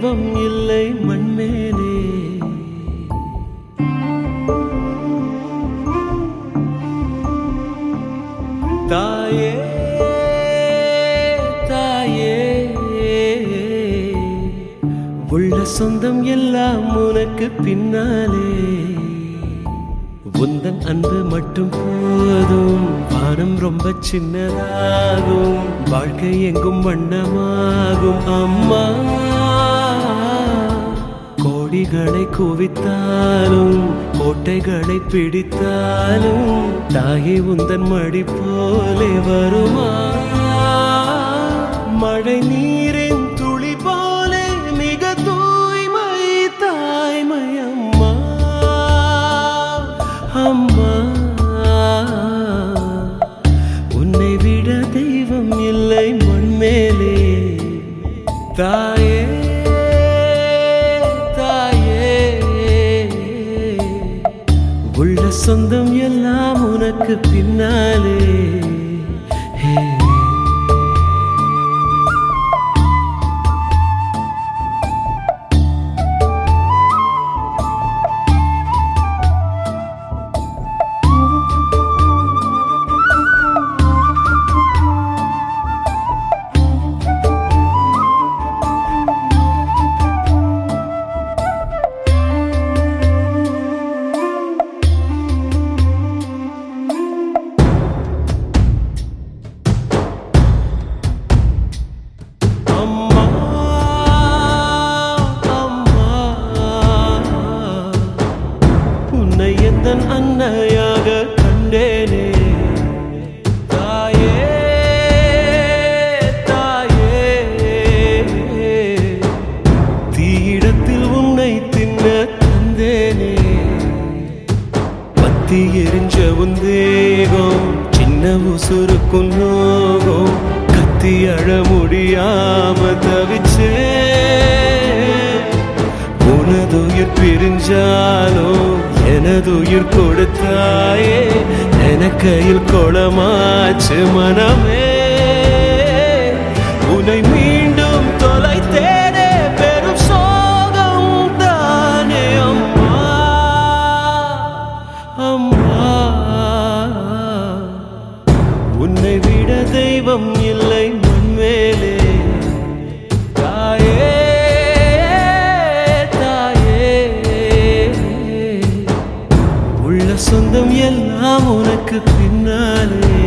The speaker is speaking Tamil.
தெய்வம் இல்லை மண்மேலே தாயே தாயே உள்ள சொந்தம் எல்லாம் உனக்கு பின்னாலே உந்தன் அன்பு மட்டும் போதும் வானம் ரொம்ப சின்னதாகும் வாழ்க்கை எங்கும் வண்ணமாகும் அம்மா கோடிகளை குவித்தாலும் கோட்டைகளை பிடித்தாலும் தாயே உந்தன் மடி போலே வருமா மழை நீரின் துளி போலே மிக தூய்மை தாய்மை அம்மா அம்மா உன்னை விட தெய்வம் இல்லை மண்மேலே தாயே தாயே உள்ள சொந்தம் எல்லாம் உனக்கு பின்னாலே ஹே அம்மா அம்மா உன்னை எந்த அன்னையாக கண்டேனே தாயே தாயே தீயிடத்தில் உன்னை தின்ன தந்தேனே பத்தி எரிஞ்ச உன் தேகம் சின்ன உசுருக்கும் நோகம் கத்தி அழ முடியாம தவிச்சே உனதுயிர் பிரிஞ்சாலோ எனதுயிர் கொடுத்தாயே எனக்கையில் கொளமாச்சு மனமே உன்னை மீண்டும் தொலைத்தேனே பெரும் சோகம் தானே அம்மா அம்மா உன்னை விட தெய்வம் இல்லை மண்மேலே தாயே தாயே உள்ள சொந்தம் எல்லாம் உனக்கு பின்னாலே